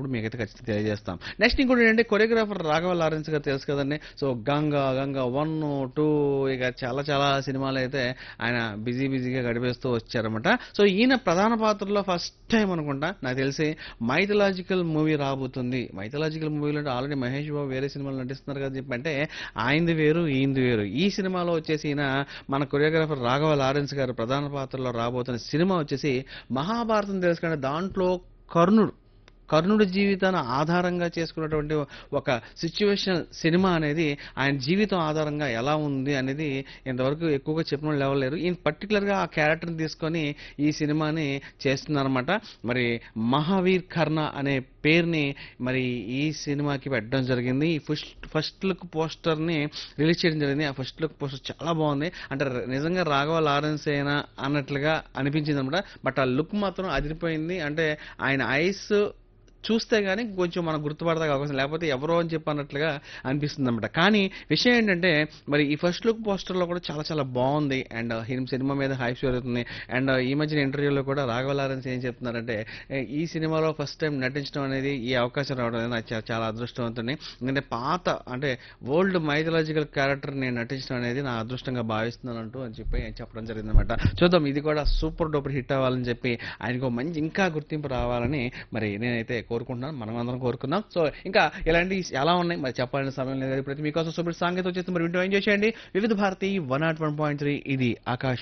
వచ్చినప్పుడు మీకైతే ఖచ్చితంగా తెలియజేస్తాం నెక్స్ట్ ఇంకోటి ఏంటంటే కొరియోగ్రాఫర్ రాఘవ లారెన్స్ గారు తెలుసు కదండి so Ganga Ganga one two ఇక చాలా చాలా సినిమాలు అయితే ఆయన బిజీ బిజీగా గడిపేస్తూ వచ్చారన్నమాట సో ఈయన ప్రధాన పాత్రలో ఫస్ట్ టైం అనుకుంటా నాకు తెలిసి మైథలాజికల్ మూవీ రాబోతుంది మైథలాజికల్ మూవీలో అంటే ఆల్రెడీ మహేష్ బాబు వేరే సినిమాలు నటిస్తున్నారు కదా చెప్పి అంటే ఆయనది వేరు ఈయనది వేరు ఈ సినిమాలో వచ్చేసి ఈయన మన కొరియోగ్రాఫర్ రాఘవ లారెన్స్ గారు ప్రధాన పాత్రలో రాబోతున్న సినిమా వచ్చేసి మహాభారతం తెలుసుకుంటే దాంట్లో కర్ణుడు కర్ణుడి జీవితాన్ని ఆధారంగా చేసుకున్నటువంటి ఒక సిచ్యువేషన్ సినిమా అనేది ఆయన జీవితం ఆధారంగా ఎలా ఉంది అనేది ఇంతవరకు ఎక్కువగా చెప్పిన వాళ్ళు ఎవరు లేరు ఈయన పర్టికులర్గా ఆ క్యారెక్టర్ని తీసుకొని ఈ సినిమాని చేస్తున్నారన్నమాట మరి మహావీర్ కర్ణ అనే పేరుని మరి ఈ సినిమాకి పెట్టడం జరిగింది ఈ ఫస్ట్ ఫస్ట్ లుక్ పోస్టర్ని రిలీజ్ చేయడం జరిగింది ఆ ఫస్ట్ లుక్ పోస్టర్ చాలా బాగుంది అంటే ర- నిజంగా రాఘవ లారెన్స్ అయినా అన్నట్లుగా అనిపించింది అనమాట బట్ ఆ లుక్ మాత్రం అదిరిపోయింది అంటే ఆయన ఐస్ చూస్తే గానీ కొంచెం మనం గుర్తుపడదాక అవకాశం లేకపోతే ఎవరో అని చెప్పి అన్నట్లుగా అనిపిస్తుంది అనమాట కానీ విషయం ఏంటంటే మరి ఈ ఫస్ట్ లుక్ పోస్టర్లో కూడా చాలా చాలా బాగుంది అండ్ హిమ్ సినిమా మీద హైప్ జరుగుతుంది అండ్ ఈ మధ్యన ఇంటర్వ్యూలో కూడా రాఘవ లారెన్స్ ఏం చెప్తున్నారంటే ఏ, ఈ సినిమాలో ఫస్ట్ టైం నటించడం అనేది ఈ అవకాశం రావడం అనేది నాకు చా- చాలా అదృష్టవంతుని ఎందుకంటే పాత అంటే ఓల్డ్ మైథలాజికల్ క్యారెక్టర్ నేను నటించడం అనేది నా అదృష్టంగా భావిస్తున్నాను అంటూ అని చెప్పి చెప్పడం జరిగిందనమాట చూద్దాం ఇది కూడా సూపర్ డూపర్ హిట్ అవ్వాలని చెప్పి ఆయనకు మంచి ఇంకా గుర్తింపు రావాలని మరి నేనైతే కోరుకుంటున్నాను మనం అందరం కోరుకుందాం సో ఇంకా ఇలాంటి చాలా ఉన్నాయి మరి చెప్పాలని సమయం లేదు ప్రతి మీకోసం సూపర్ సాంగీతం వచ్చేసి మరి వింటూ ఎంజాయ్ చేయండి Vividh Bharati one nought one point three ఇది ఆకాశ